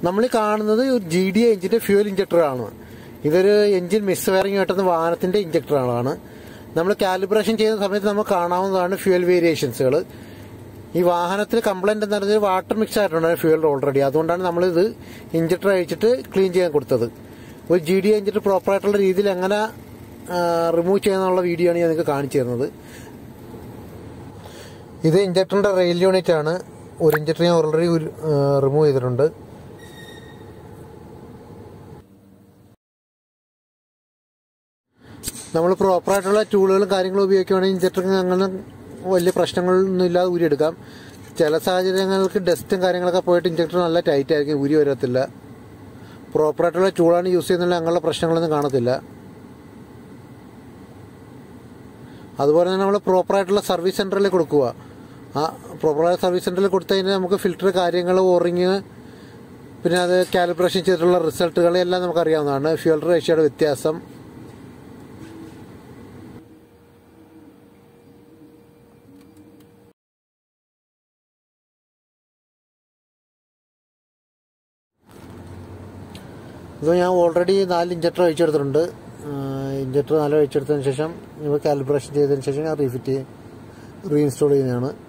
നമ്മൾ ഈ കാണുന്നത് ഒരു ജി ഡി എഞ്ചിന്റെ ഫ്യൂൽ ഇഞ്ചക്ടറാണ് ഇതൊരു എഞ്ചിൻ മിസ് വയറിംഗ് കിട്ടുന്ന വാഹനത്തിന്റെ ഇഞ്ചക്ടറാണ് നമ്മൾ കാലിബ്രേഷൻ ചെയ്യുന്ന സമയത്ത് നമുക്ക് കാണാവുന്നതാണ് ഫ്യൂൽ വേരിയേഷൻസുകൾ ഈ വാഹനത്തിൽ കംപ്ലൈന്റ് എന്ന് പറഞ്ഞാൽ വാട്ടർ മിക്സ് ആയിട്ടുണ്ട് ഫ്യൂൽ ഓൾറെഡി അതുകൊണ്ടാണ് നമ്മളിത് ഇഞ്ചക്ടർ അഴിച്ചിട്ട് ക്ലീൻ ചെയ്യാൻ കൊടുത്തത് ഒരു ജി ഡി ഇഞ്ചക്ടർ പ്രോപ്പറായിട്ടുള്ള രീതിയിൽ എങ്ങനെ റിമൂവ് ചെയ്യുന്നുള്ള വീഡിയോ ആണ് ഞാൻ നിങ്ങൾക്ക് കാണിച്ചു തരുന്നത് ഇത് ഇഞ്ചക്ടറിന്റെ റെയിൽ യൂണിറ്റ് ആണ് ഒരു ഇഞ്ചക്ടർ ഞാൻ ഓൾറെഡി റിമൂവ് ചെയ്തിട്ടുണ്ട് നമ്മൾ പ്രോപ്പറായിട്ടുള്ള ടൂളുകളും കാര്യങ്ങളും ഉപയോഗിക്കുകയാണെങ്കിൽ ഇഞ്ചക്ടറിന് അങ്ങനെ വലിയ പ്രശ്നങ്ങളൊന്നും ഇല്ലാതെ ഊരിയെടുക്കാം ചില സാഹചര്യങ്ങൾക്ക് ഡസ്റ്റും കാര്യങ്ങളൊക്കെ പോയിട്ട് ഇഞ്ചക്ടർ നല്ല ടൈറ്റ് ആയിരിക്കും ഊരി വരത്തില്ല പ്രോപ്പറായിട്ടുള്ള ടൂളാണ് യൂസ് ചെയ്യുന്നുള്ള അങ്ങനെയുള്ള പ്രശ്നങ്ങളൊന്നും കാണത്തില്ല അതുപോലെ തന്നെ നമ്മൾ പ്രോപ്പറായിട്ടുള്ള സർവീസ് സെൻറ്ററിൽ കൊടുക്കുക ആ പ്രോപ്പറായ സർവീസ് സെൻറ്ററിൽ കൊടുത്തു കഴിഞ്ഞാൽ നമുക്ക് ഫിൽറ്റർ കാര്യങ്ങൾ ഓറിങ് പിന്നെ അത് കാലിബ്രേഷൻ ചെയ്തിട്ടുള്ള റിസൾട്ടുകൾ എല്ലാം നമുക്കറിയാവുന്നതാണ് ഫ്യൂൽ റേഷ്യയുടെ വ്യത്യാസം ഇത് ഞാൻ ഓൾറെഡി നാല് ഇഞ്ചക്ടർ അഴിച്ചെടുത്തിട്ടുണ്ട് ഇഞ്ചക്ടർ നാല് അഴിച്ചെടുത്തതിന് ശേഷം ഇപ്പോൾ കാലിബ്രേഷൻ ചെയ്തതിന് ശേഷം ഞാൻ റീഫിറ്റ് റീഇൻസ്റ്റാൾ ചെയ്യുന്നതാണ്